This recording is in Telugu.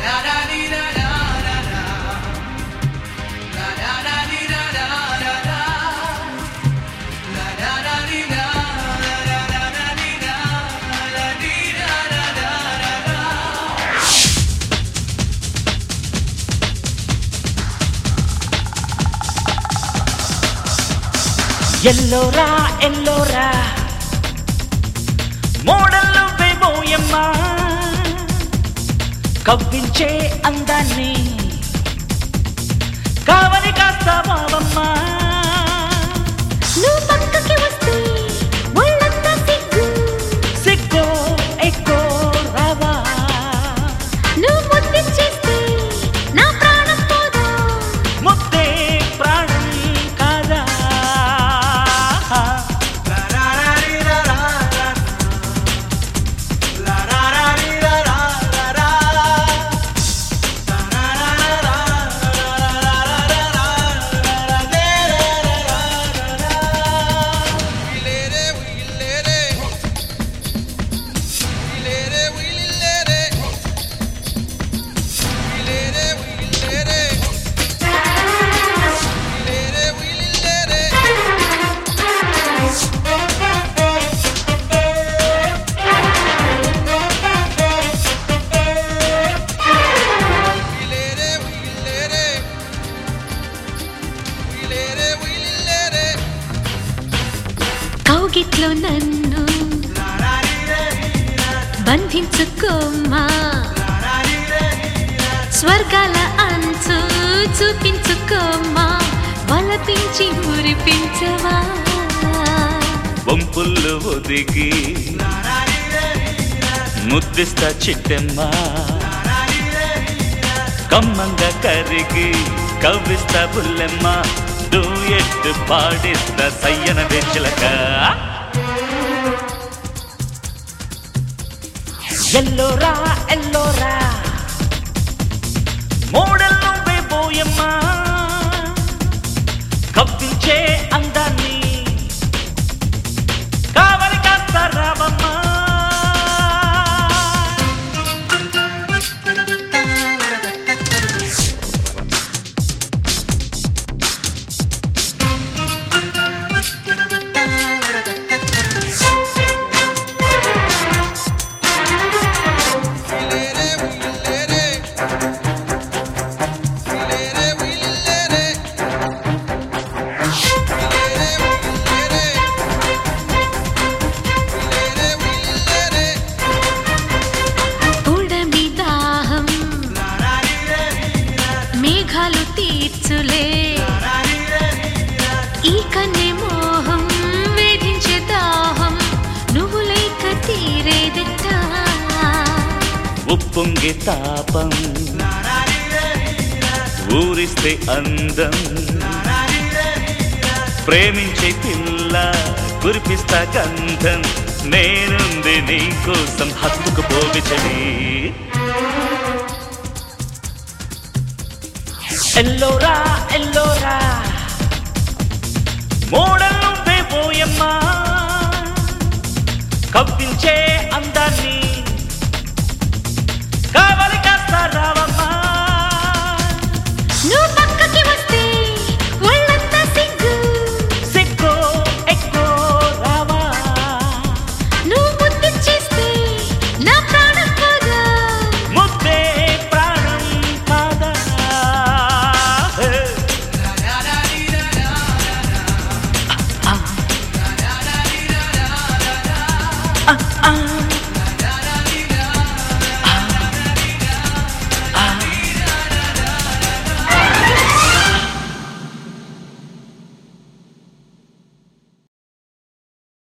ఎల్లోరా ఎల్లోరా మోడల్లో వేబోయమ్మా కవ్వించే అందాన్ని కావలి కాస్తావావమ్మా నువ్వు పక్కకి వస్తే ఒళ్ళంతా సిగ్గు సిక్కో ఎక్కో రావా నువ్వు ముద్దిచ్చేస్తే నా ప్రాణం పోదా ముద్దే ప్రాణం కాదా కౌగిట్లో నన్ను బంధించుకోమ్మా స్వర్గాల అంచు చూపించుకోమ్మా వలపించి మురిపించవా వంపుళ్ళు ఒదిగి ముద్దిస్తా చిట్టెమ్మా కమ్మంగా కరిగి కవ్విస్తా బుల్లెమ్మ డూయెట్ పాడిస్తా సయ్యన వెచ్చలక ఎల్లోరా ఎల్లోరా మోడల్ నువ్వే పోయమ్మా కవ్వించే అందాన్ని కావలి కాస్త రావమ్మా ఉడమి దాహం మేఘాలు తీర్చులే ఈ కన్నె మోహం వేధించే దాహం నువ్వు లేక తీరేదెట్టా ఉప్పొంగి తాపం ఊరిస్తే అందం ప్రేమించే పిల్ల కురిపిస్తా గంధం నేనుంది నీకోసం హత్తుకు పోవిచని ఎల్లోరా ఎల్లోరా మోడల్ నువ్వే పోయమ్మా కవ్వించే అందాన్ని